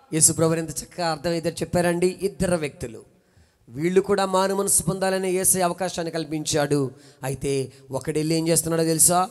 యేసుప్రభు ఎంత చక్కగా అర్థమైతే చెప్పారండి ఇద్దరు వ్యక్తులు వీళ్ళు కూడా మారు మనసు పొందాలని ఏసే అవకాశాన్ని కల్పించాడు అయితే ఒకడెళ్ళి ఏం చేస్తున్నాడో తెలుసా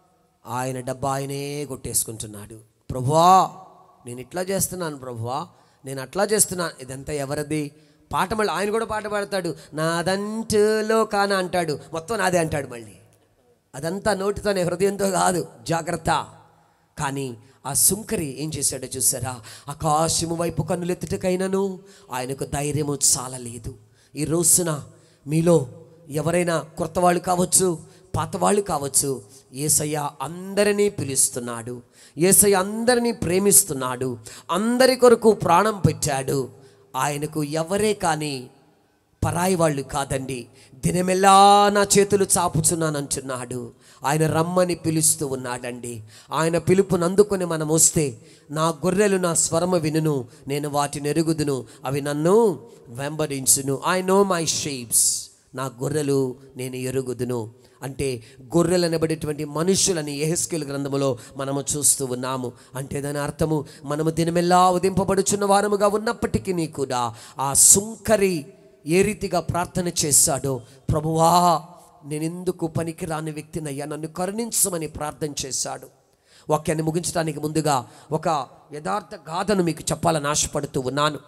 ఆయన డబ్బా ఆయనే కొట్టేసుకుంటున్నాడు ప్రభువా నేను ఇట్లా చేస్తున్నాను ప్రభువా నేను అట్లా చేస్తున్నాను ఇదంతా ఎవరిది పాట మళ్ళీ ఆయన కూడా పాట పాడతాడు నాదంటులో కాన అంటాడు మొత్తం నాదే అంటాడు మళ్ళీ అదంతా నోటితోనే హృదయంతో కాదు జాగ్రత్త కానీ ఆ సుంకరి ఏం చేశాడో చూసారా ఆకాశము వైపు కన్నులెత్తుటకైనను ఆయనకు ధైర్యము చాలలేదు ఈ రోజున మీలో ఎవరైనా కొత్త వాళ్ళు కావచ్చు పాత వాళ్ళు కావచ్చు ఏసయ్య అందరినీ పిలుస్తున్నాడు ఏసయ్య అందరినీ ప్రేమిస్తున్నాడు అందరి కొరకు ప్రాణం పెట్టాడు ఆయనకు ఎవరే కానీ పరాయి వాళ్ళు కాదండి దినమెల్లా నా చేతులు చాపుచున్నానంటున్నాడు ఆయన రమ్మని పిలుస్తూ ఉన్నాడండి ఆయన పిలుపుని అందుకొని మనం వస్తే నా గొర్రెలు నా స్వరము వినును నేను వాటిని ఎరుగుదును అవి నన్ను వెంబడించును ఐ నో మై షేప్స్ నా గొర్రెలు నేను ఎరుగుదును అంటే గొర్రెలు అనబడేటువంటి మనుషులని ఎహెస్కేల్ గ్రంథములో మనము చూస్తూ ఉన్నాము అంటే దాని అర్థము మనము దినమెల్లా ఉదింపబడుచున్న వారముగా ఉన్నప్పటికీ కూడా ఆ సుంకరి ఏ రీతిగా ప్రార్థన చేశాడో ప్రభువా నేనెందుకు పనికి రాని వ్యక్తినయ్యా నన్ను కరుణించమని ప్రార్థన చేశాడు వాక్యాన్ని ముగించడానికి ముందుగా ఒక యథార్థ గాథను మీకు చెప్పాలని ఆశపడుతూ ఉన్నాను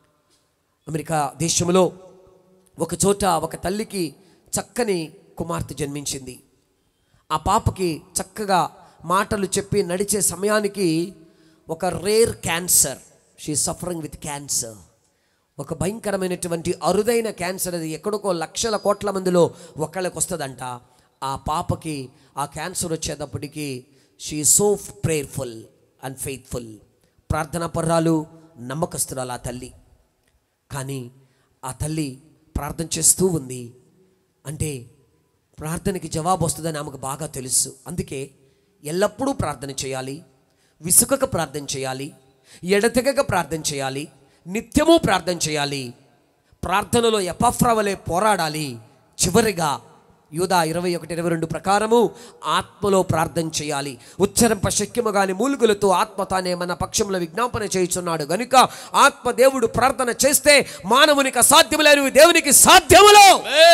అమెరికా దేశంలో ఒక చోట ఒక తల్లికి చక్కని కుమార్తె జన్మించింది ఆ పాపకి చక్కగా మాటలు చెప్పి నడిచే సమయానికి ఒక rare cancer she suffering with cancer ఒక భయంకరమైనటువంటి అరుదైన క్యాన్సర్ అది ఎక్కడికో లక్షల కోట్ల మందిలో ఒకళ్ళకి వస్తుందంట ఆ పాపకి ఆ క్యాన్సర్ వచ్చేటప్పటికి she so prayerful and faithful ప్రార్థనా పర్రాలు నమ్మకస్తురాలు ఆ తల్లి కానీ ఆ తల్లి ప్రార్థన చేస్తూ ఉంది అంటే ప్రార్థనకి జవాబు వస్తుందని ఆమెకు బాగా తెలుసు అందుకే ఎల్లప్పుడూ ప్రార్థన చేయాలి విసుకక ప్రార్థన చేయాలి ఎడతెగక ప్రార్థన చేయాలి నిత్యము ప్రార్థన చేయాలి ప్రార్థనలో ఎపఫ్రవలే పోరాడాలి చివరిగా యూదా ఇరవై ఒకటి ఇరవై రెండు ప్రకారము ఆత్మలో ప్రార్థన చేయాలి ఉచ్చరింప శక్యము గాని మూలుగులతో ఆత్మ తానే మన పక్షంలో విజ్ఞాపన చేయుచున్నాడు గనుక ఆత్మ దేవుడు ప్రార్థన చేస్తే మానవునికి అసాధ్యము లేనివి దేవునికి సాధ్యములో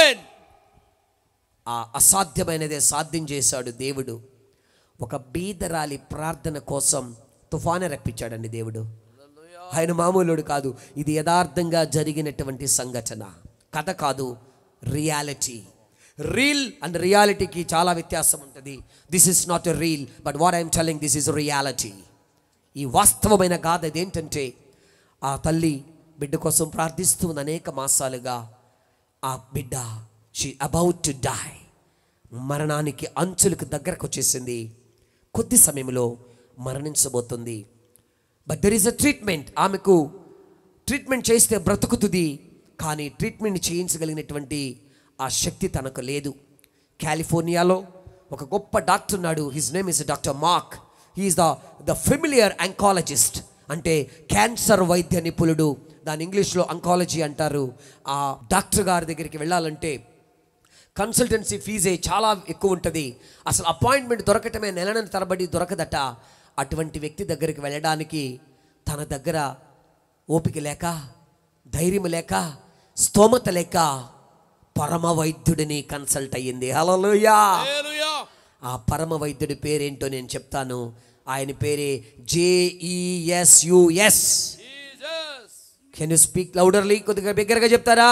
ఆ అసాధ్యమైనదే సాధ్యం చేశాడు దేవుడు ఒక బీదరాలి ప్రార్థన కోసం తుఫాను రప్పించాడండి దేవుడు ఆయన మామూలుడు కాదు ఇది యథార్థంగా జరిగినటువంటి సంఘటన కథ కాదు రియాలిటీ రీల్ అండ్ రియాలిటీకి చాలా వ్యత్యాసం ఉంటుంది this is not a reel but what I'm telling this is reality ఈ వాస్తవమైన గాథ ఇదేంటంటే ఆ తల్లి బిడ్డ కోసం ప్రార్థిస్తూ ఉంది అనేక మాసాలుగా ఆ బిడ్డ షీ అబౌట్ టు డై మరణానికి అంచులకు దగ్గరకు వచ్చేసింది కొద్ది సమయంలో మరణించబోతుంది but there is a treatment ఆమెకు ట్రీట్మెంట్ చేస్తే బ్రతుకుతుంది కానీ ట్రీట్మెంట్ చేయించగలిగినటువంటి ఆ శక్తి తనకు లేదు కాలిఫోర్నియాలో ఒక గొప్ప డాక్టర్ ఉన్నాడు his name is doctor Mark he's the the familiar oncologist అంటే క్యాన్సర్ వైద్య నిపుణుడు దాని ఇంగ్లీష్లో అంకాలజీ అంటారు ఆ డాక్టర్ గారి దగ్గరికి వెళ్ళాలంటే కన్సల్టెన్సీ ఫీజే చాలా ఎక్కువ ఉంటుంది అసలు అపాయింట్మెంట్ దొరకటమే నెలన తరబడి దొరకదట అటువంటి వ్యక్తి దగ్గరికి వెళ్ళడానికి తన దగ్గర ఓపిక లేక ధైర్యం లేక స్తోమత లేక పరమ వైద్యుడిని కన్సల్ట్ అయ్యింది హలోయా ఆ పరమ వైద్యుడి పేరేంటో నేను చెప్తాను ఆయన పేరే J E S U S can you speak louderly కొద్దిగా బిగ్గరగా చెప్తారా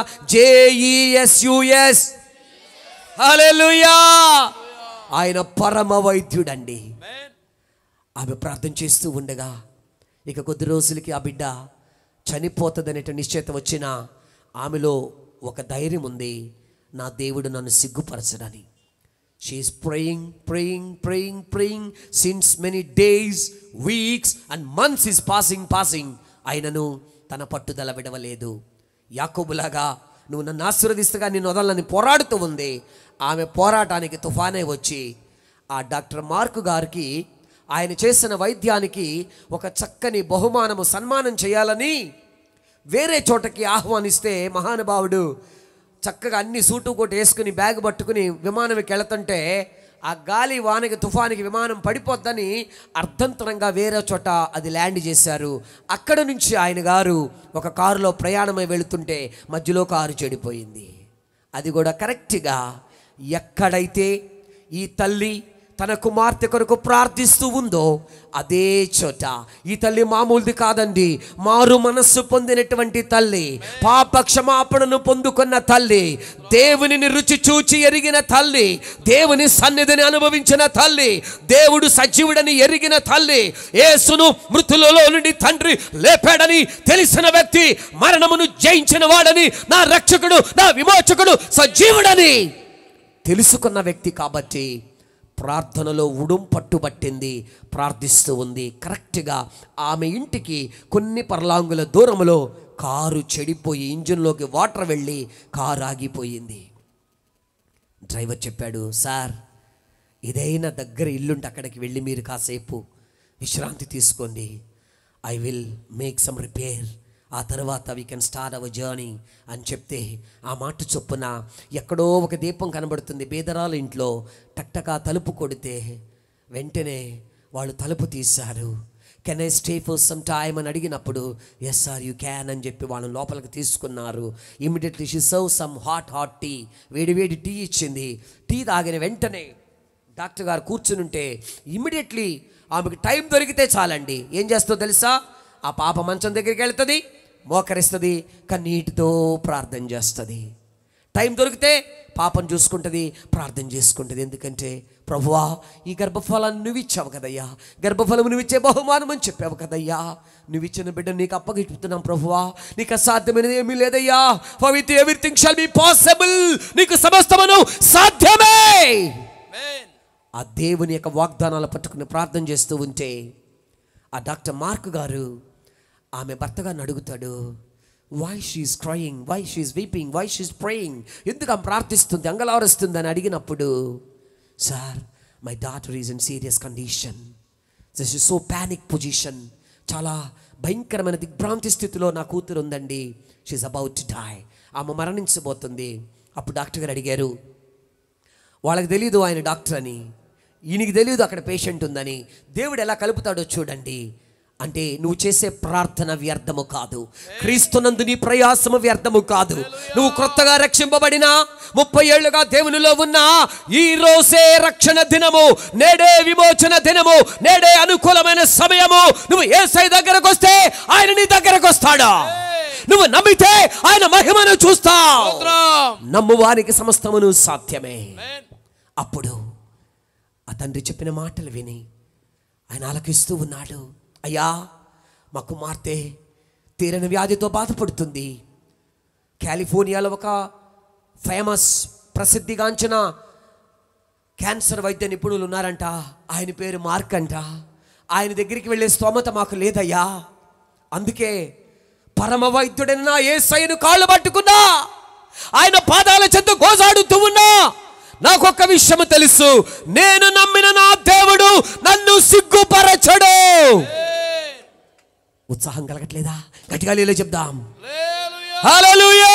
జేఈఎస్యుఎస్ హల్లెలూయా ఆయన పరమ వైద్యుడండి ఆమె ప్రార్థన చేస్తూ ఉండగా ఇక కొద్ది రోజులకి ఆ బిడ్డ చనిపోతుందనేట నిశ్చయిత వచ్చిన ఆమెలో ఒక ధైర్యం ఉంది నా దేవుడు నన్ను సిగ్గుపరచడని she's praying praying praying praying since many days weeks and months is passing passing అయినను తన పట్టుదల విడవలేదు యాకోబులాగా నువ్వు నన్ను ఆశీర్వదిస్తగా నేను వదలని పోరాడుతూ ఉంది ఆమె పోరాటానికి తుఫానే వచ్చి ఆ డాక్టర్ మార్కు గారికి ఆయన చేసిన వైద్యానికి ఒక చక్కని బహుమానము సన్మానం చేయాలని వేరే చోటకి ఆహ్వానిస్తే మహానుభావుడు చక్కగా అన్ని సూటు కోట్ వేసుకుని బ్యాగ్ పట్టుకుని విమానంకి వెళుతుంటే ఆ గాలి వానకి తుఫానికి విమానం పడిపోద్దని అర్ధంతరంగా వేరే చోట అది ల్యాండ్ చేశారు అక్కడ నుంచి ఆయన గారు ఒక కారులో ప్రయాణమై వెళుతుంటే మధ్యలో కారు చెడిపోయింది అది కూడా కరెక్ట్గా ఎక్కడైతే ఈ తల్లి తన కుమార్తె కొరకు ప్రార్థిస్తూ ఉందో అదే చోట ఈ తల్లి మామూలుది కాదండి మారు మనస్సు పొందినటువంటి తల్లి పాప క్షమాపణను పొందుకున్న తల్లి దేవునిని రుచి చూచి ఎరిగిన తల్లి దేవుని సన్నిధిని అనుభవించిన తల్లి దేవుడు సజీవుడని ఎరిగిన తల్లి యేసును మృతులలో నుండి తండ్రి లేపాడని తెలిసిన వ్యక్తి మరణమును జయించిన వాడని నా రక్షకుడు నా విమోచకుడు సజీవుడని తెలుసుకున్న వ్యక్తి కాబట్టి ప్రార్థనలో ఉడుం పట్టుబట్టింది ప్రార్థిస్తూ ఉంది కరెక్ట్గా ఆమె ఇంటికి కొన్ని పర్లాంగుల దూరంలో కారు చెడిపోయి ఇంజిన్లోకి వాటర్ వెళ్ళి కారు ఆగిపోయింది డ్రైవర్ చెప్పాడు సార్ ఇదైనా దగ్గర ఇల్లుంటే అక్కడికి వెళ్ళి మీరు కాసేపు విశ్రాంతి తీసుకోండి I will make some repair ఆ తర్వాత we can start our journey అని చెప్తే ఆ మాట చొప్పున ఎక్కడో ఒక దీపం కనబడుతుంది బేదరాల ఇంట్లో టక్టకా తలుపు కొడితే వెంటనే వాళ్ళు తలుపు తీశారు can I stay for some time అని అడిగినప్పుడు ఎస్ సార్ యూ క్యాన్ అని చెప్పి వాళ్ళని లోపలికి తీసుకున్నారు immediately she serve some hot hot tea వేడి వేడి టీ ఇచ్చింది టీ తాగిన వెంటనే డాక్టర్ గారు కూర్చుని ఉంటే ఇమ్మీడియట్లీ ఆమెకు టైం దొరికితే చాలండి ఏం చేస్తుందో తెలుసా ఆ పాప మంచం దగ్గరికి వెళ్తుంది మోకరిస్తుంది కన్నీటితో ప్రార్థన చేస్తుంది టైం దొరికితే పాపం చూసుకుంటుంది ప్రార్థన చేసుకుంటుంది ఎందుకంటే ప్రభువా ఈ గర్భఫలాన్ని నువ్వు ఇచ్చావు కదయ్యా గర్భఫలం నువ్వు ఇచ్చే బహుమానం అని చెప్పావు కదయ్యా నువ్వు ఇచ్చిన బిడ్డ నీకు అప్పగిస్తున్నాం ప్రభువా నీకు అసాధ్యమైనది ఏమీ లేదయ్యా for with everything shall be possible నీకు సమస్తమును సాధ్యమే ఆ దేవుని యొక్క వాగ్దానాలు పట్టుకుని ప్రార్థన చేస్తూ ఉంటే ఆ డాక్టర్ మార్క్ గారు ఆమె భర్త గారిని అడుగుతాడు why she's crying why she's weeping why she's praying ఎందుకు ఆమె ప్రార్థిస్తుంది అంగలారుస్తుంది అని అడిగినప్పుడు sir my daughter is in serious condition this is so panic position చాలా భయంకరమైన దిగ్భ్రాంతి స్థితిలో నా కూతురు ఉందండి షీఈ్ అబౌట్ టు డై ఆమె మరణించబోతుంది అప్పుడు డాక్టర్ గారు అడిగారు వాళ్ళకి తెలియదు ఆయన డాక్టర్ అని ఈయనకి తెలియదు అక్కడ పేషెంట్ ఉందని దేవుడు ఎలా కలుపుతాడో చూడండి అంటే నువ్వు చేసే ప్రార్థన వ్యర్థము కాదు క్రీస్తునందు నీ ప్రయాసము వ్యర్థము కాదు నువ్వు క్రొత్తగా రక్షింపబడినా ముప్పై ఏళ్ళుగా దేవునిలో ఉన్నా ఈ రోజే రక్షణ దినము నేడే విమోచన దినము నేడే అనుకూలమైన సమయము నువ్వు ఏసై దగ్గరకు వస్తే ఆయన నీ దగ్గరకు వస్తాడా నువ్వు నమ్మితే ఆయన మహిమను చూస్తావు నమ్ము వారికి సమస్తమును సాధ్యమే అప్పుడు ఆ తండ్రి చెప్పిన మాటలు విని ఆయన ఆలకిస్తూ ఉన్నాడు అయ్యా మా కుమార్తె తీరని వ్యాధితో బాధపడుతుంది కాలిఫోర్నియాలో ఒక ఫేమస్ ప్రసిద్ధిగాంచిన క్యాన్సర్ వైద్య నిపుణులు ఉన్నారంట ఆయన పేరు మార్క్ అంట ఆయన దగ్గరికి వెళ్ళే స్తోమత మాకు లేదయ్యా అందుకే పరమ వైద్యుడైన నా ఏసైను కాళ్ళు పట్టుకున్నా ఆయన పాదాల చెంత గోజాడుతూ ఉన్నా నాకొక్క విషయం తెలుసు నేను నమ్మిన నా దేవుడు నన్ను సిగ్గుపరచడు ఉత్సాహం కలగట్లేదా గట్టిగా లేలో చెప్దాం హల్లెలూయా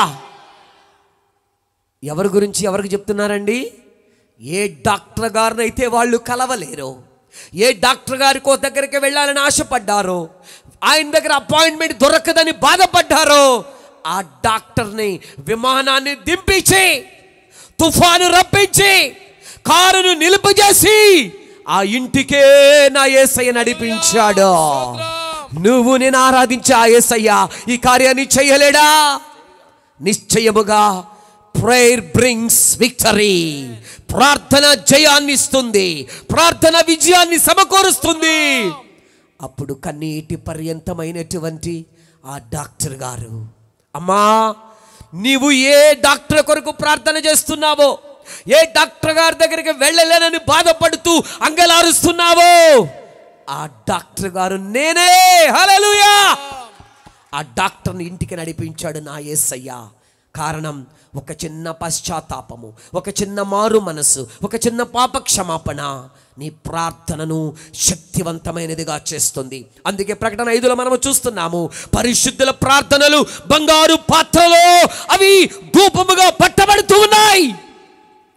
ఎవరి గురించి ఎవరికి చెప్తున్నారండి ఏ డాక్టర్ గారినైతే వాళ్ళు కలవలేరు ఏ డాక్టర్ గారికో దగ్గరికి వెళ్ళాలని ఆశపడ్డారో ఆయన దగ్గర అపాయింట్మెంట్ దొరకదని బాధపడ్డారో ఆ డాక్టర్ని విమానాన్ని దింపించి తుఫాను రప్పించి కారును నిలుపుచేసి ఆ ఇంటికే నా ఏసయ్య నడిపించాడు నువ్వు నేను ఆరాధించే ఆ ఏసయ్య ఈ కార్యాన్ని చెయ్యలేడా నిశ్చయముగా ప్రేయర్ బ్రింగ్స్ విక్టరీ ప్రార్థన జయాన్ని ఇస్తుంది ప్రార్థన విజయాన్ని సమకూరుస్తుంది అప్పుడు కన్నీటి పర్యంతమైనటువంటి ఆ డాక్టర్ గారు అమ్మా నీవు ఏ డాక్టర్ కొరకు ప్రార్థన చేస్తున్నావో ఏ డాక్టర్ గారి దగ్గరికి వెళ్ళలేనని బాధపడుతూ అంగలారుస్తున్నావో ఆ డాక్టర్ గారు నేనే హల్లెలూయా ఆ డాక్టర్ని ఇంటికి నడిపించాడు నా యేసయ్య కారణం ఒక చిన్న పశ్చాత్తాపము ఒక చిన్న మారు మనసు ఒక చిన్న పాప క్షమాపణ నీ ప్రార్థనను శక్తివంతమైనదిగా చేస్తుంది అందుకే ప్రకటన ఐదులో మనము చూస్తున్నాము పరిశుద్ధుల ప్రార్థనలు బంగారు పాత్రలో అవి ధూపముగా పట్టబడుతూ ఉన్నాయి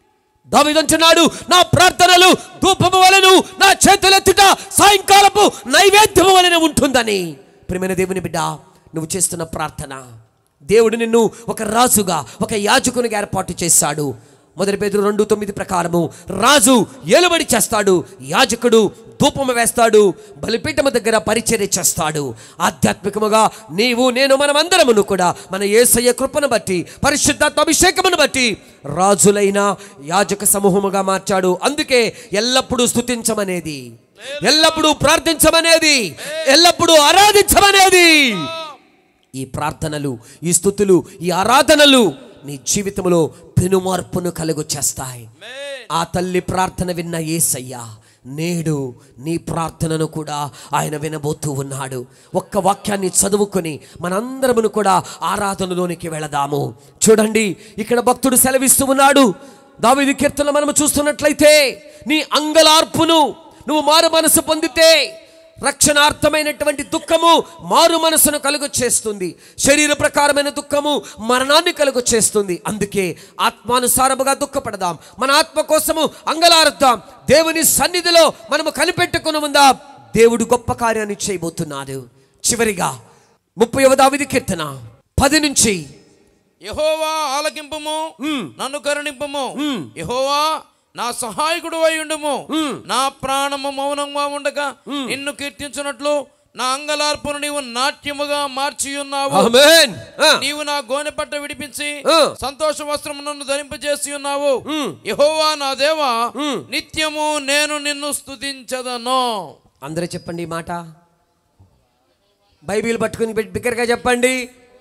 దావిదంటున్నాడు నా ప్రార్థనలు ధూపము వలెను నా చేతులెత్తుట సాయంకాలపు నైవేద్యము వలెన ఉంటుందని ప్రియమైన దేవుని బిడ్డ నువ్వు చేస్తున్న ప్రార్థన దేవుడు నిన్ను ఒక రాజుగా ఒక యాజకునిగా ఏర్పాటు చేశాడు మొదటి పేదలు రెండు తొమ్మిది ప్రకారము రాజు ఏలుబడి చేస్తాడు యాజకుడు ధూపము వేస్తాడు బలిపీఠము దగ్గర పరిచర్య చేస్తాడు ఆధ్యాత్మికముగా నీవు నేను మనమందరమును కూడా మన ఏసయ్య కృపను బట్టి పరిశుద్ధాత్మ అభిషేకమును బట్టి రాజులైన యాజక సమూహముగా మార్చాడు అందుకే ఎల్లప్పుడూ స్తుతించమనేది ఎల్లప్పుడూ ప్రార్థించమనేది ఎల్లప్పుడూ ఆరాధించమనేది ఈ ప్రార్థనలు ఈ స్థుతులు ఈ ఆరాధనలు నీ జీవితంలో పెనుమార్పును కలుగు చేస్తాయి ఆ తల్లి ప్రార్థన విన్న ఏసయ్య నేడు నీ ప్రార్థనను కూడా ఆయన వినబోతూ ఉన్నాడు ఒక్క వాక్యాన్ని చదువుకొని మనందరమును కూడా ఆరాధనలోనికి వెళదాము చూడండి ఇక్కడ భక్తుడు సెలవిస్తూ ఉన్నాడు దావిది కీర్తన మనము చూస్తున్నట్లయితే నీ అంగలార్పును నువ్వు మారు మనసు పొందితే రక్షణార్థమైనటువంటి దుఃఖము మారు మనసును కలుగు చేస్తుంది శరీర ప్రకారమైన దుఃఖము మరణాన్ని కలుగు చేస్తుంది అందుకే ఆత్మానుసారముగా దుఃఖపడదాం మన ఆత్మ కోసము అంగలారుద్దాం దేవుని సన్నిధిలో మనము కనిపెట్టుకుని ఉందాం దేవుడు గొప్ప కార్యాన్ని చేయబోతున్నాడు చివరిగా ముప్పై దావిది కీర్తన పది నుంచి యహోవా ఆలకింపము నన్ను కరుణింపము యహోవా నా సహాయకుడు అయి ఉండుము నా ప్రాణము మౌనంగా ఉండగా నిన్ను కీర్తించున్నట్లు నా అంగలార్పును నీవు నాట్యముగా మార్చి ఉన్నావు ఆమేన్ ఆ, నీవు నా గోనె పట్ట విడిపించి ఆ. సంతోష వస్త్రము నన్ను ధరింపజేసి ఉన్నావు యహోవా నా దేవా నిత్యము నేను నిన్ను స్తుతించదను అందరూ చెప్పండి ఈ మాట బైబిల్ పట్టుకుని బిగ్- బిగ్గరగా చెప్పండి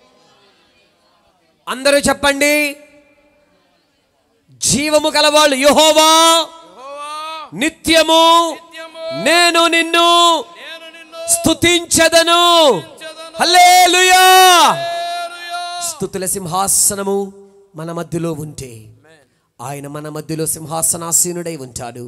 అందరూ చెప్పండి జీవము గలవాళ్ళు యహోవా యెహోవా, నిత్యము నిత్యము నేను నిన్ను నేను నిన్ను స్తుతించదను స్తుతించెదను. హల్లెలూయా హల్లెలూయా. స్తుతుల సింహాసనము మన మధ్యలో ఉంటే ఆయన మన మధ్యలో సింహాసనాసీనుడై ఉంటాడు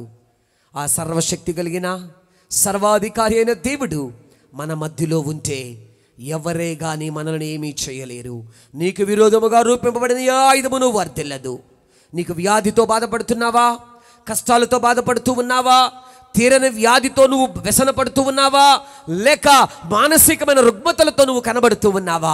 ఆ సర్వశక్తి కలిగిన సర్వాధికారి అయిన దేవుడు మన మధ్యలో ఉంటే ఎవరే గాని మనల్ని ఏమీ చేయలేరు నీకు విరోధముగా రూపింపబడిన ఏ ఆయుధమును వర్దిల్లదు నీకు వ్యాధితో బాధపడుతున్నావా కష్టాలతో బాధపడుతూ ఉన్నావా తీరని వ్యాధితో నువ్వు వ్యసనపడుతూ ఉన్నావా లేక మానసికమైన రుగ్మతలతో నువ్వు కనబడుతూ ఉన్నావా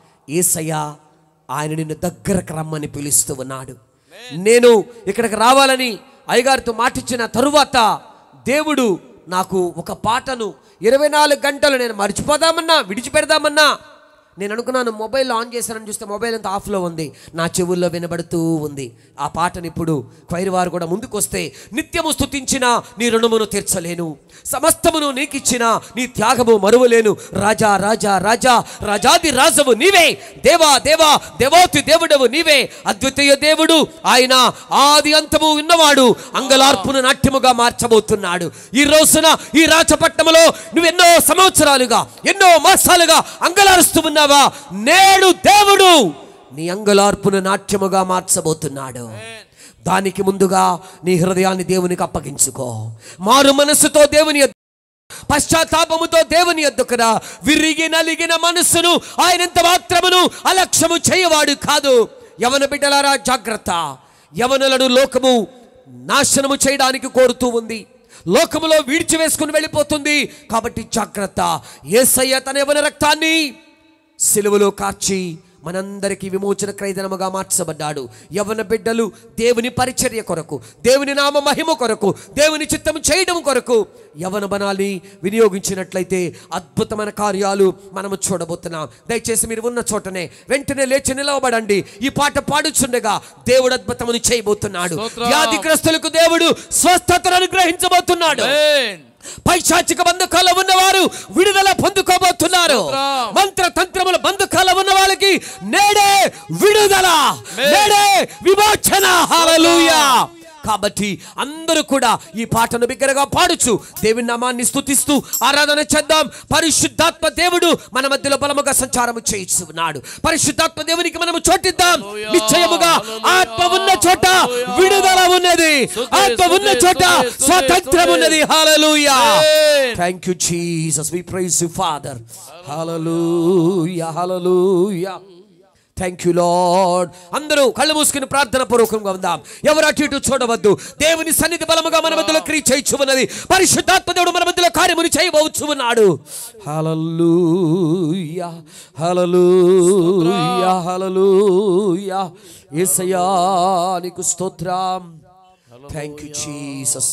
ఏసయ్య ఆయన నిన్ను దగ్గరకు రమ్మని పిలుస్తూ ఉన్నాడు నేను ఇక్కడికి రావాలని అయ్యగారితో మాటిచ్చిన తరువాత దేవుడు నాకు ఒక పాటను ఇరవై నాలుగు గంటలు నేను మర్చిపోదామన్నా విడిచిపెడదామన్నా నేను అనుకున్నాను మొబైల్ ఆన్ చేశానని చూస్తే మొబైల్ అంతా ఆఫ్లో ఉంది నా చెవుల్లో వినబడుతూ ఉంది ఆ పాటను ఇప్పుడు క్వైర్ వారు కూడా ముందుకు వస్తే నిత్యము స్తుతించిన నీ రుణమును తీర్చలేను సమస్తమును నీకిచ్చిన నీ త్యాగము మరువలేను రాజా రాజా రాజా రాజాది రాజవు నీవే దేవా దేవా దేవాతి దేవుడవు నీవే అద్వితీయ దేవుడు ఆయన ఆది అంతము ఉన్నవాడు అంగలార్పును నాట్యముగా మార్చబోతున్నాడు ఈ రోజున ఈ రాజపట్నములో నువ్వెన్నో సంవత్సరాలుగా ఎన్నో మాసాలుగా అంగలారుస్తూ ఉన్నావా నేడు దేవుడు నీ అంగలార్పును నాట్యముగా మార్చబోతున్నాడు దానికి ముందుగా నీ హృదయాన్ని దేవునికి అప్పగించుకో మారు మనసుతో దేవుని యొద్ద పశ్చాత్తాపముతో దేవుని ఎద్దుకురా విరిగి నలిగిన మనస్సును ఆయన ఎంత మాత్రమును అలక్ష్యము చేయవాడు కాదు యవన బిడ్డలారా జాగ్రత్త యవనులను లోకము నాశనము చేయడానికి కోరుతూ ఉంది లోకములో విడిచివేసుకుని వెళ్ళిపోతుంది కాబట్టి జాగ్రత్త ఏసయ్య తన యవన రక్తాన్ని సిలువలో కార్చి మనందరికీ విమోచన క్రైదనముగా మార్చబడ్డాడు యవన బిడ్డలు దేవుని పరిచర్య కొరకు దేవుని నామ మహిమ కొరకు దేవుని చిత్తము చేయడం కొరకు యవన బనాల్ని వినియోగించినట్లయితే అద్భుతమైన కార్యాలు మనము చూడబోతున్నాం దయచేసి మీరు ఉన్న చోటనే వెంటనే లేచి నిలవబడండి ఈ పాట పాడుచుండగా దేవుడు అద్భుతముని చేయబోతున్నాడు స్తోత్రం. వ్యాధిగ్రస్తులకు దేవుడు స్వస్థతను అనుగ్రహించబోతున్నాడు ఆమేన్. పైశాచిక బంధకాల ఉన్నవారు విడుదల పొందుకోబోతున్నారు స్తోత్రం. మంత్ర తంత్రముల బంధకాల ఉన్న వాళ్ళకి నేడే విడుదల నేడే విమోచన హల్లెలూయా కాబట్టి అందరూ కూడా ఈ పాటను బిగ్గరగా పాడుచు దేవుని నామాన్ని స్తుతిస్తూ ఆరాధన చేద్దాం పరిశుద్ధాత్మ దేవుడు మన మధ్యలో బలముగా సంచారము చేయిస్తూ ఉన్నాడు పరిశుద్ధాత్మ దేవునికి మనము చోటిద్దాం హల్లెలూయా. నిశ్చయముగా హల్లెలూయా. ఆత్మ ఉన్న చోట హల్లెలూయా. విడుదల ఉన్నది స్తుతి, ఆత్మ ఉన్న స్తుతి, చోట స్తుతి, స్తుతి, స్వాతంత్రం స్తుతి. ఉన్నది hallelujah Amen. Thank you, Jesus. We praise you, Father. Hallelujah. Hallelujah. Thank you Lord అందరూ కళ్ళు మూసుకుని ప్రార్థన పూర్వకంగా ఉందాం ఎవరు అటు ఇటు చూడవద్దు దేవుని సన్నిధి బలముగా మన మధ్యలో క్రియ చేయొచ్చు ఉన్నది పరిశుద్ధాత్మ దేవుడు మన మధ్యలో కార్యముని చేయవచ్చు ఉన్నాడు హల్లెలూయా హల్లెలూయా హల్లెలూయా యేసయ్యా నీకు స్తోత్రం థ్యాంక్ యూ జీసస్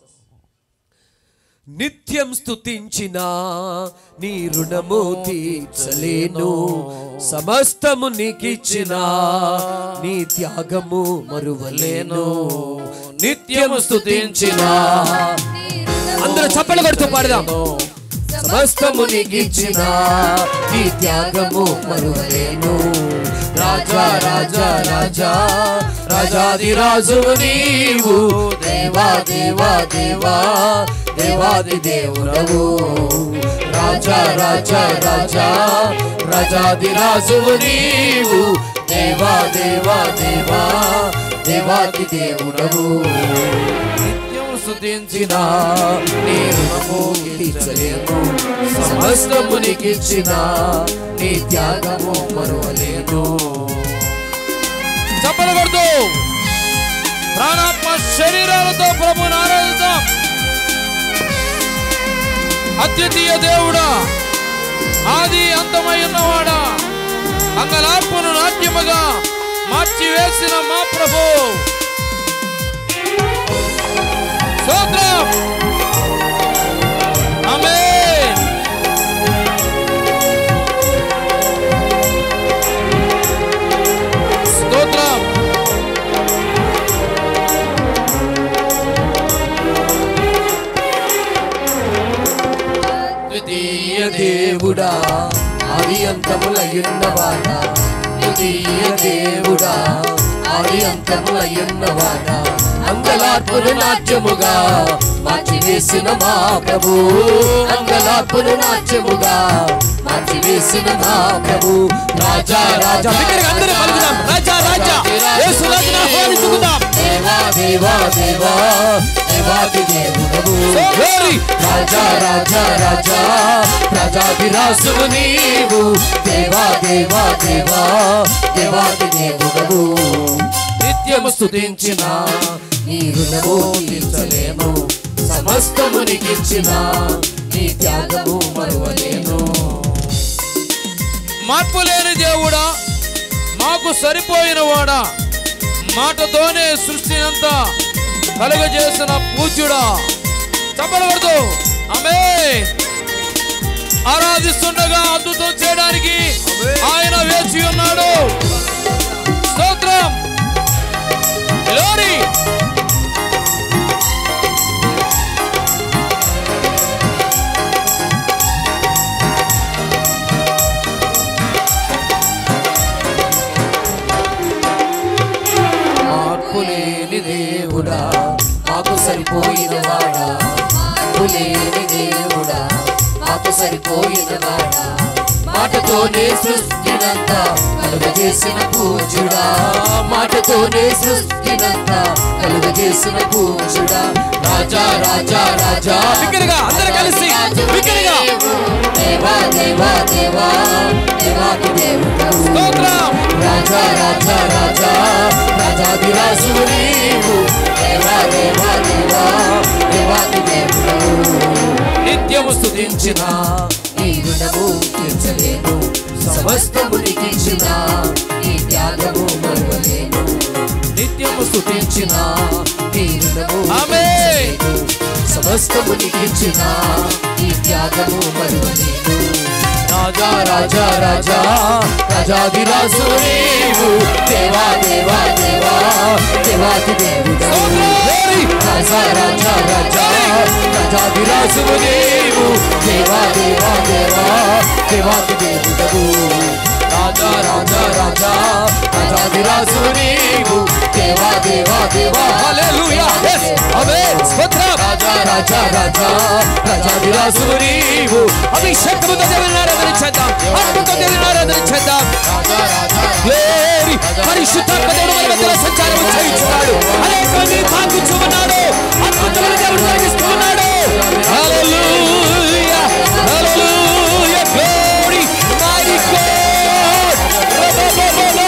నిత్యం స్తుతించిన నీ రుణము తీర్చలేను సమస్తము నీకిచ్చిన నీ త్యాగము మరువలేను నిత్యము స్తుతించిన అందరూ చప్పలు కొడుతూ పాడదాం సమస్తము నీకిచ్చిన నీ త్యాగము మరువలేను రాజా రాజా రాజా రాజాది రాజు నీవు దేవా దేవా దేవా దేవాది దేవుడవు రాజా రాజా రాజా రాజాది రాజు నీవు దేవా దేవా దేవా దేవాది దేవుడవు నిత్యం స్తుతించిన నీ రుణము తీర్చలేను సమస్తము నీకిచ్చిన నీ త్యాగము మరువలేను చప్పలు కొడుతూ ప్రాణాత్మ శరీరాలతో ప్రభుని ఆరాధిద్దాం అద్వితీయ దేవుడా ఆది అంతమై ఉన్నవాడా అంగలార్పును నాట్యముగా మార్చి వేసిన మా ప్రభు స్తోత్రం ఆమేన్ స్తోత్రం ద్వితీయ దేవుడా ఆది అంతములయ్యున్నవాడా ద్వితీయ దేవుడా ఆది అంతములయ్యున్నవాడా అంగలార్పును నాట్యముగా మార్చి వేసిన మా ప్రభు అంగలార్పును నాట్యముగా మార్చి వేసిన మా ప్రభు రాజా రాజా బిగ్గరగా అందరూ పలుకుదాం. రాజా, రాజా. యేసు రాజును ఆహ్వానించుకుందాం. దేవా దేవా దేవా దేవాది దేవుడవు Glory. రాజా రాజా రాజా రాజాభిరాసువు నీవు దేవా దేవా దేవా దేవాది దేవుడవు నిత్యము స్తుతించిన నీ రుణము తీర్చలేము సమస్తము నీకిచ్చిన నీ త్యాగము మరువలేను మార్పు లేని దేవుడా మాకు సరిపోయిన వాడా మాటతోనే సృష్టినంతా కలుగజేసిన పూజ్యుడా చెప్పకూడదు ఆమె ఆరాధిస్తుండగా అద్భుతం చేయడానికి ఆయన వేచి ఉన్నాడు స్తోత్రం Glory. మార్పు లేని దేవుడా మాకు సరిపోయిన వాడా మార్పు లేని దేవుడా మాకు సరిపోయిన వాడా మాటతోనే సృష్టినంతా కలుగజేసిన పూజుడా మాటతోనే సృష్టినంతా కలుగజేసిన పూజుడా రాజా రాజా రాజా బిగ్గరగా, అందరూ కలిసి, బిగ్గరగా. దేవా దేవా దేవా దేవాది దేవుడవు స్తోత్రం రాజా రాజా రాజా రాజాదిరాజు నీవు దేవా దేవా దేవా దేవాది దేవుడవు నిత్యము స్తుతించిన నీ రుణము తీర్చలేను సమస్తము నీకిచ్చిన నీ త్యాగము మరువలేను నిత్యము స్తుతించిన నీ రుణము ఆమేన్. తీర్చలేను. సమస్తము నీకిచ్చిన నీ త్యాగము మరువలేను రాజా రాజా రాజా రాజాదిరాజు నీవు దేవా దేవా దేవా దేవాది దేవుడవు రాజా రాజా రాజా రాజాదిరాజు నీవు దేవా దేవా దేవా దేవాది దేవుడవు రాజా రాజా రాజా రాజాదిరాజు నీవు దేవా దేవా దేవా హల్లెలూయా yes ఆమేన్ స్తోత్రం రాజా రాజా రాజా రాజాదిరాజు నీవు అభిషేకముతో దేవుని ఆరాధన చేద్దాం ఆత్మతో దేవుని ఆరాధన చేద్దాం రాజా రాజా గ్లోరీ పరిశుద్ధాత్మ దేవుడు మన మధ్యలో సంచారం చేయించున్నాడు అనేక మంది తాకుచున్నాడు అద్భుతమైన దేవుడు జరిగిస్తూ ఉన్నాడు hallelujah hallelujah glory my God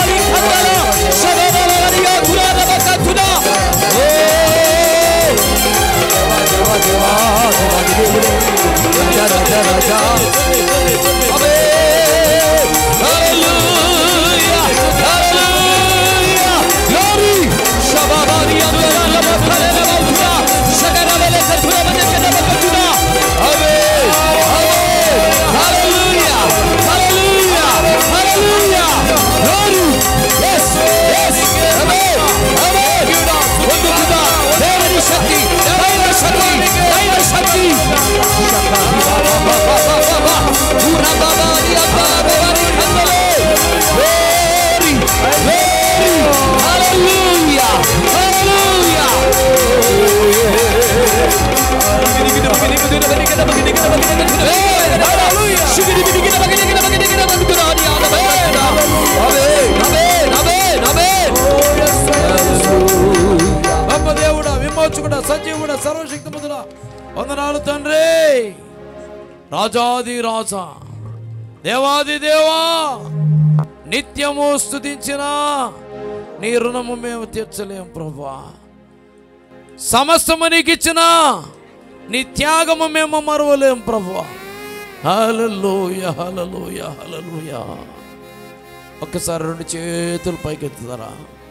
గొప్ప దేవుడా విమోచకుడా సజీవుడా సర్వశక్తిమంతుడా వందనాలు తండ్రి రాజాది రాజా దేవాది దేవా నిత్యము స్థుతించిన నీ రుణము మేము తీర్చలేం ప్రభా సమస్తము నీకు ఇచ్చిన నీ త్యాగము మేము మరవలేం ప్రభా హలలోయ హలలోయ హలలోయ ఒక్కసారి రెండు చేతులు పైకెత్తుతారా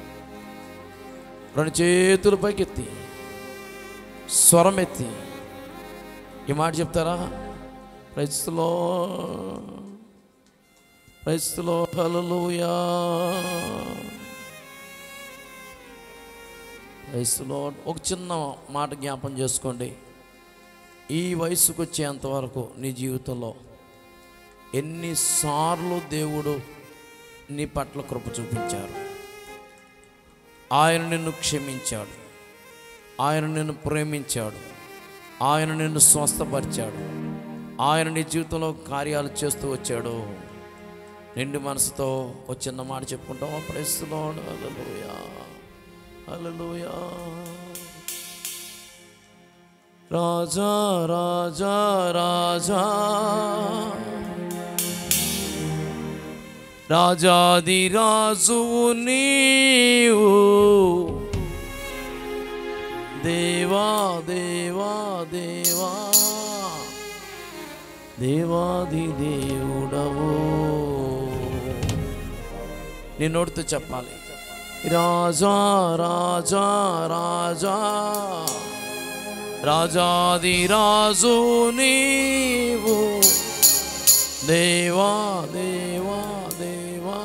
రెండు చేతులు పైకెత్తి స్వరం ఎత్తి ఈ మాట చెప్తారా రైతులో రైతులో హలలుయా రైతులో ఒక చిన్న మాట జ్ఞాపం చేసుకోండి ఈ వయసుకు వచ్చేంత వరకు నీ జీవితంలో ఎన్నిసార్లు దేవుడు నీ పట్ల కృప చూపించారు ఆయన నిన్ను క్షమించాడు ఆయన నిన్ను ప్రేమించాడు ఆయన నిన్ను స్వస్థపరిచాడు ఆయన నీ జీవితంలో కార్యాలు చేస్తూ వచ్చాడు నిండు మనసుతో ఒక చిన్న మాట చెప్పుకుంటాం ప్రస్తుతం అలలుయా అలలుయా రాజా రాజా రాజా రాజాది రాజువు నీవు దేవా దేవా దేవా దేవాది దేవుడవు నీ నోటితో చెప్పాలి రాజా రాజా రాజా రాజాది రాజు నీవు దేవా దేవా దేవా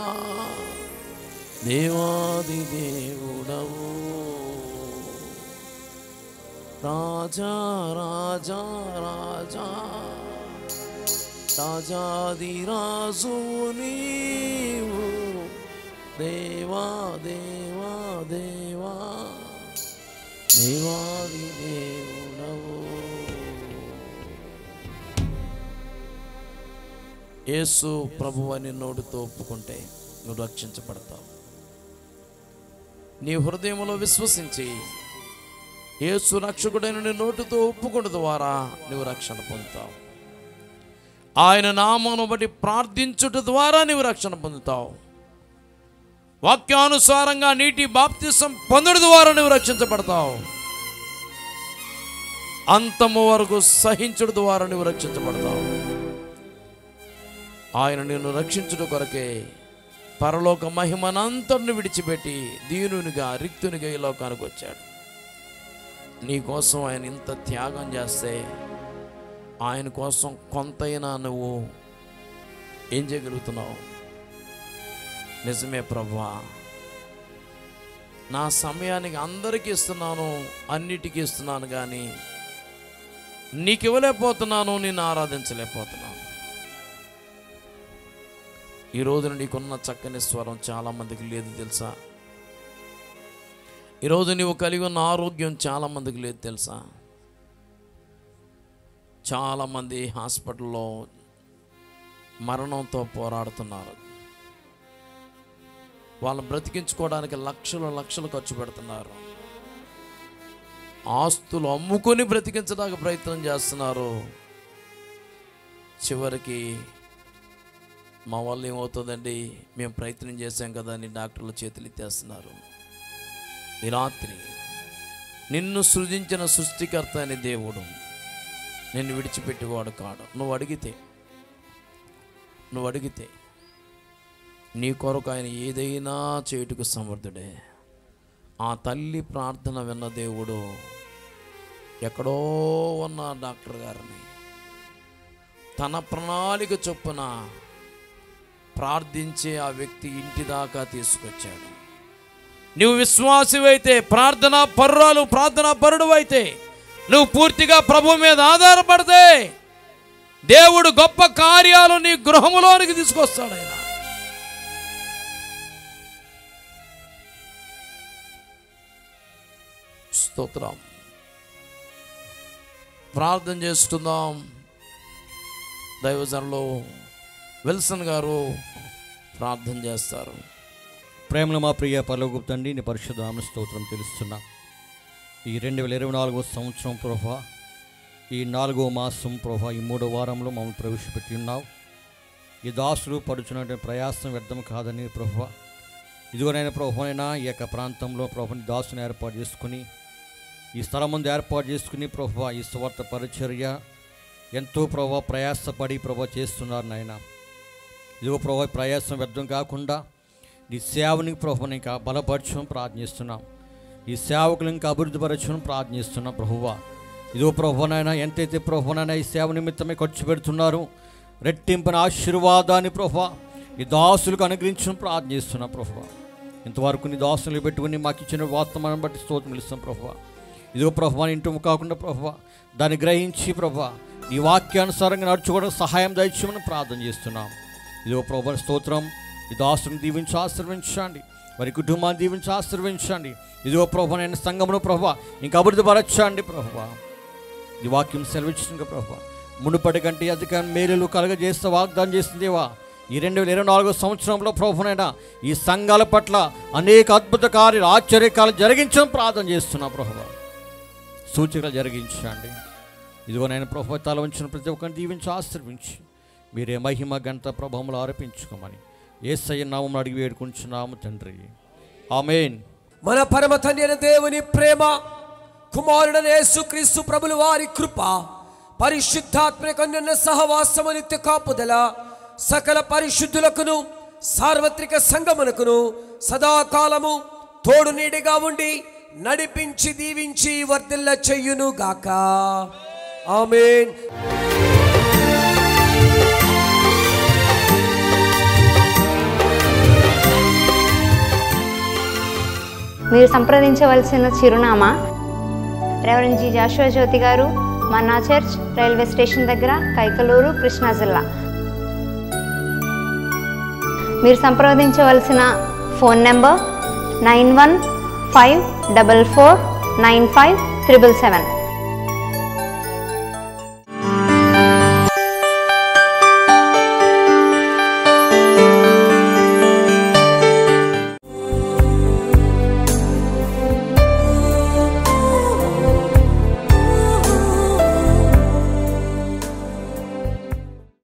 దేవాది దేవుడవు రాజా రాజా రాజా రాజాది రాజు నీవు దేవా దేవా దేవా దేవాది దేవుడవు యేసు ప్రభు అని నోటితో ఒప్పుకుంటే నువ్వు రక్షించబడతావు నీ హృదయంలో విశ్వసించి యేసు రక్షకుడైన నీ నోటితో ఒప్పుకున్న ద్వారా నువ్వు రక్షణ పొందుతావు ఆయన నామను బట్టి ప్రార్థించుట ద్వారా నీవు రక్షణ పొందుతావు వాక్యానుసారంగా నీటి బాప్తిసం పొందడం ద్వారా నువ్వు రక్షించబడతావు అంతము వరకు సహించుడు ద్వారా నువ్వు రక్షించబడతావు ఆయన నిన్ను రక్షించుట కొరకే పరలోక మహిమనంతటిని విడిచిపెట్టి దీనునిగా రిక్తునిగా ఈ లోకానికి వచ్చాడు నీ కోసం ఆయన ఇంత త్యాగం చేస్తే ఆయన కోసం కొంతైనా నువ్వు ఏం చేయగలుగుతున్నావు నిజమే ప్రభా నా సమయానికి అందరికీ ఇస్తున్నాను అన్నిటికీ ఇస్తున్నాను కానీ నీకు ఇవ్వలేకపోతున్నాను నిన్ను ఆరాధించలేకపోతున్నాను ఈ రోజున నీకున్న చక్కని స్వరం చాలామందికి లేదు తెలుసా ఈరోజు నీవు కలిగి ఉన్న ఆరోగ్యం చాలామందికి లేదు తెలుసా చాలామంది హాస్పిటల్లో మరణంతో పోరాడుతున్నారు వాళ్ళని బ్రతికించుకోవడానికి లక్షలు లక్షలు ఖర్చు పెడుతున్నారు ఆస్తులు అమ్ముకొని బ్రతికించడానికి ప్రయత్నం చేస్తున్నారు చివరికి మా వల్ల ఏమవుతుందండి మేము ప్రయత్నం చేశాం కదా అని డాక్టర్లు చేతులు ఎత్తేస్తున్నారు ఈ రాత్రి నిన్ను సృజించిన సృష్టికర్త అని దేవుడు నిన్ను విడిచిపెట్టేవాడు కాడు నువ్వు అడిగితే నువ్వు అడిగితే నీ కొరకు ఆయన ఏదైనా చేయుటకు సమర్థుడే ఆ తల్లి ప్రార్థన విన్న దేవుడు ఎక్కడో ఉన్న డాక్టర్ గారిని తన ప్రణాళిక చొప్పున ప్రార్థించే ఆ వ్యక్తి ఇంటి దాకా తీసుకొచ్చాడు నువ్వు విశ్వాసివైతే ప్రార్థనా పరురాలు ప్రార్థనా పరుడు అయితే నువ్వు పూర్తిగా ప్రభు మీద ఆధారపడితే దేవుడు గొప్ప కార్యాలు నీ గృహములోనికి తీసుకొస్తాడు ఆయన స్తోత్రం ప్రార్థన చేసుకుందాం దైవజనులు విల్సన్ గారు ప్రార్థన చేస్తారు ప్రేమలో మా ప్రియ పరలోక తండ్రి నీ పరిశుద్ధ నామ స్తోత్రం తెలుస్తున్నా ఈ రెండు వేల ఇరవై నాలుగో సంవత్సరం ప్రభా ఈ నాలుగో మాసం ప్రభా ఈ మూడో వారంలో మమ్మల్ని ప్రవేశపెట్టి ఉన్నావు ఈ దాసులు పడుచున్నటువంటి ప్రయాసం వ్యర్థం కాదని ప్రభా ఇదిగోనైనా ప్రభునైనా ఈ యొక్క ప్రాంతంలో ప్రభుని దాసుని ఏర్పాటు చేసుకుని ఈ స్థలం ముందు ఏర్పాటు చేసుకుని ప్రభా ఈ స్వార్థ పరిచర్య ఎంతో ప్రభా ప్రయాసపడి ప్రభా చేస్తున్నారు నాయన ఇదిగో ప్రభా ఈ ప్రయాసం వ్యర్థం కాకుండా నీ సేవని ప్రభుని ఇంకా బలపరచడం ప్రార్థిస్తున్నాం ఈ సేవకులు ఇంకా అభివృద్ధిపరచడం ప్రార్థిస్తున్నాం ప్రభువా ఇదిగో ప్రభునైనా ఎంతైతే ప్రభునైనా ఈ సేవ నిమిత్తమే ఖర్చు పెడుతున్నారు రెట్టింపిన ఆశీర్వాదాన్ని ప్రభా ఈ దాసులకు అనుగ్రహించడం ప్రార్థిస్తున్నాం ప్రభువా ఇంతవరకు నీ దాసులు పెట్టుకుని మాకు ఇచ్చిన వాస్తవాన్ని బట్టి స్తోత్రం ఇస్తాం ప్రభువా ఇదిగో ప్రభా ఇంటి కాకుండా ప్రభా దాన్ని గ్రహించి ప్రభా నీ వాక్యానుసారంగా నడుచుకోవడం సహాయం దయచేయమని ప్రార్థన చేస్తున్నాం ఇదిగో ప్రభా స్తోత్రం ఈ దాసుని దీవించి ఆశీర్వించండి వారి కుటుంబాన్ని దీవించి ఆశీర్వించండి ఇదిగో ప్రభా నేను సంఘంలో ప్రభా ఇంకా అభివృద్ధి పరచండి ప్రభా ఈ వాక్యం సెలవిచ్చింది ప్రభా మునుపటి కంటే అధిక మేలులు కలగజేస్తే వాగ్దానం చేస్తుందేవా ఈ రెండు వేల ఇరవై నాలుగో సంవత్సరంలో ప్రభునైనా ఈ సంఘాల పట్ల అనేక అద్భుత కార్యాలు ఆశ్చర్యకాలు జరిగించడం ప్రార్థన చేస్తున్నా ప్రభా సూచికలు జరిగించండి ఇదిగో నేను ప్రభు తల ఉంచిన ప్రతి ఒక్కరిని దీవించి ఆశ్రమించి మీరే మహిమ గంట ప్రభావములు ఆరోపించుకోమని ఏసయ్య నామం అడిగి వేడుకుంటున్నాము తండ్రి ఆమెన్ మన పరమ తండ్రి అయిన దేవుని ప్రేమ కుమారుడైన యేసుక్రీస్తు ప్రభుల వారి కృప పరిశుద్ధాత్మక నిన్న సహవాసము నిత్య కాపుదల సకల పరిశుద్ధులకును సార్వత్రిక సంగమునకును సదాకాలము తోడు నీడిగా ఉండి నడిపించి దీవించి వర్ధిల్ల చెయ్యును గాక ఆమేన్ మీరు సంప్రదించవలసిన చిరునామా రెవరెండ్ జి జాషువా జ్యోతి గారు మన్నా చర్చ్ రైల్వే స్టేషన్ దగ్గర కైకలూరు కృష్ణా జిల్లా మీరు సంప్రదించవలసిన phone number nine one five double four nine five triple seven